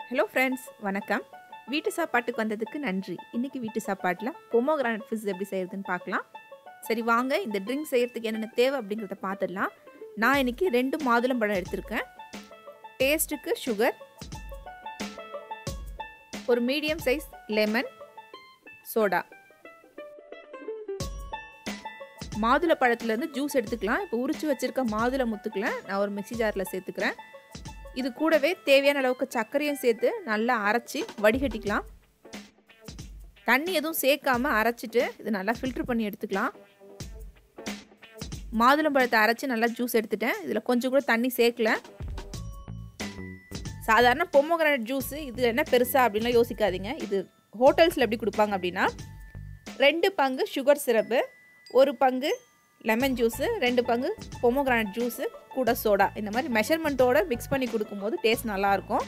hello friends வணக்கம் வீட்டு சாப்பாட்டுக்கு வந்ததுக்கு நன்றி இன்னைக்கு வீட்டு சாப்பாட்டில் பொமோகிரானட் ஃபிஸ் எப்படி செய்யறதுன்னு பார்க்கலாம் சரி வாங்க இந்த ட்ரிங்க் செய்யறதுக்கு என்னென்ன தேவை அப்படிங்கிறத பார்த்துடலாம் நான் இன்னைக்கு ரெண்டு மாதுளம்பழம் எடுத்திருக்கேன் டேஸ்ட்டுக்கு சுகர் ஒரு மீடியம் சைஸ் லெமன் சோடா மாதுளை பழத்துலேருந்து ஜூஸ் எடுத்துக்கலாம் இப்போ உரிச்சு வச்சுருக்க மாதுளை முத்துக்களை நான் ஒரு மிக்சி ஜாரில் சேர்த்துக்கிறேன் இது கூடவே தேவையான அளவுக்கு சர்க்கரையும் சேர்த்து நல்லா அரைச்சி வடிகட்டிக்கலாம் தண்ணி எதுவும் சேர்க்காம அரைச்சிட்டு இது நல்லா ஃபில்ட்ரு பண்ணி எடுத்துக்கலாம் மாதுளம்பழத்தை அரைச்சி நல்லா ஜூஸ் எடுத்துட்டேன் இதில் கொஞ்சம் கூட தண்ணி சேர்க்கல சாதாரண பொம்மோகிரானட் ஜூஸு இது என்ன பெருசா அப்படின்லாம் யோசிக்காதீங்க இது ஹோட்டல்ஸில் எப்படி கொடுப்பாங்க அப்படின்னா ரெண்டு பங்கு சுகர் சிரப்பு ஒரு பங்கு லெமன் ஜூஸு ரெண்டு பங்கு பொமோகிரானட் ஜூஸு கூட சோடா இந்த மாதிரி மெஷர்மெண்ட்டோட மிக்ஸ் பண்ணி கொடுக்கும்போது டேஸ்ட் நல்லாயிருக்கும்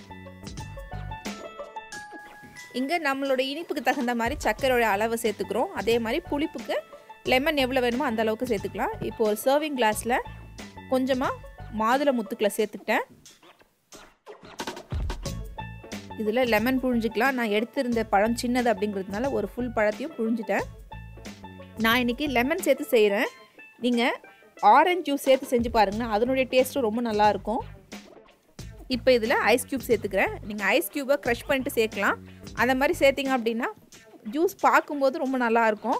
இங்கே நம்மளோட இனிப்புக்கு தகுந்த மாதிரி சர்க்கரையோட அளவை சேர்த்துக்கிறோம் அதே மாதிரி புளிப்புக்கு லெமன் எவ்வளோ வேணுமோ அந்த அளவுக்கு சேர்த்துக்கலாம் இப்போ ஒரு சர்விங் கிளாஸில் கொஞ்சமாக மாதுளை முத்துக்களை சேர்த்துக்கிட்டேன் இதில் லெமன் புழிஞ்சிக்கலாம் நான் எடுத்திருந்த பழம் சின்னது அப்படிங்கிறதுனால ஒரு ஃபுல் பழத்தையும் புழிஞ்சிட்டேன் நான் இன்றைக்கி லெமன் சேர்த்து செய்கிறேன் நீங்கள் ஆரஞ்ச் ஜூஸ் சேர்த்து செஞ்சு பாருங்களேன் அதனுடைய டேஸ்ட்டும் ரொம்ப நல்லாயிருக்கும் இப்போ இதில் ஐஸ் க்யூப் சேர்த்துக்கிறேன் நீங்கள் ஐஸ் க்யூபை க்ரஷ் பண்ணிட்டு சேர்க்கலாம் அந்த மாதிரி சேர்த்திங்க அப்படின்னா ஜூஸ் பார்க்கும்போது ரொம்ப நல்லாயிருக்கும்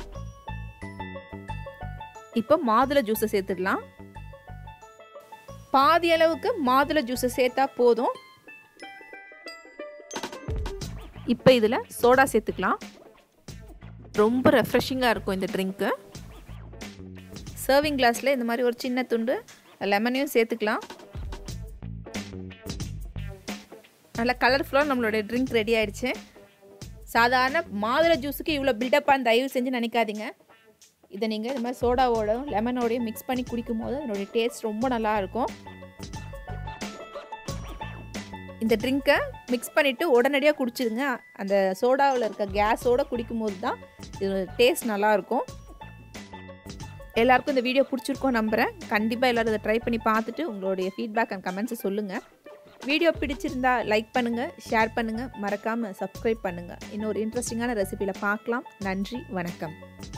இப்போ மாதுளை ஜூஸை சேர்த்துடலாம் பாதி அளவுக்கு மாதுளை ஜூஸை சேர்த்தா போதும் இப்போ இதில் சோடா சேர்த்துக்கலாம் ரொம்ப ரெஃப்ரெஷிங்காக இருக்கும் இந்த ட்ரிங்க்கு சர்விங் கிளாஸில் இந்த மாதிரி ஒரு சின்ன துண்டு லெமனையும் சேர்த்துக்கலாம் நல்லா கலர்ஃபுல்லாக நம்மளுடைய ட்ரிங்க் ரெடி ஆயிடுச்சு சாதாரண மாதுளை ஜூஸுக்கு இவ்வளோ பில்டப்பாக தயவு செஞ்சு நினைக்காதீங்க இதை நீங்கள் இந்த மாதிரி சோடாவோட லெமனோடையும் மிக்ஸ் பண்ணி குடிக்கும் போது அதனுடைய டேஸ்ட் ரொம்ப நல்லா இருக்கும் இந்த ட்ரிங்க்கை மிக்ஸ் பண்ணிவிட்டு உடனடியாக குடிச்சிடுங்க அந்த சோடாவில் இருக்க கேஸோடு குடிக்கும்போது தான் இது டேஸ்ட் நல்லாயிருக்கும் எல்லாருக்கும் இந்த வீடியோ பிடிச்சிருக்கோம் நம்புகிறேன் கண்டிப்பாக எல்லோரும் இதை ட்ரை பண்ணி பார்த்துட்டு உங்களுடைய ஃபீட்பேக் அண்ட் கமெண்ட்ஸை சொல்லுங்கள் வீடியோ பிடிச்சிருந்தா லைக் பண்ணுங்கள் ஷேர் பண்ணுங்கள் மறக்காமல் சப்ஸ்கிரைப் பண்ணுங்கள் இன்னொரு இன்ட்ரெஸ்டிங்கான ரெசிபியில் பார்க்கலாம் நன்றி வணக்கம்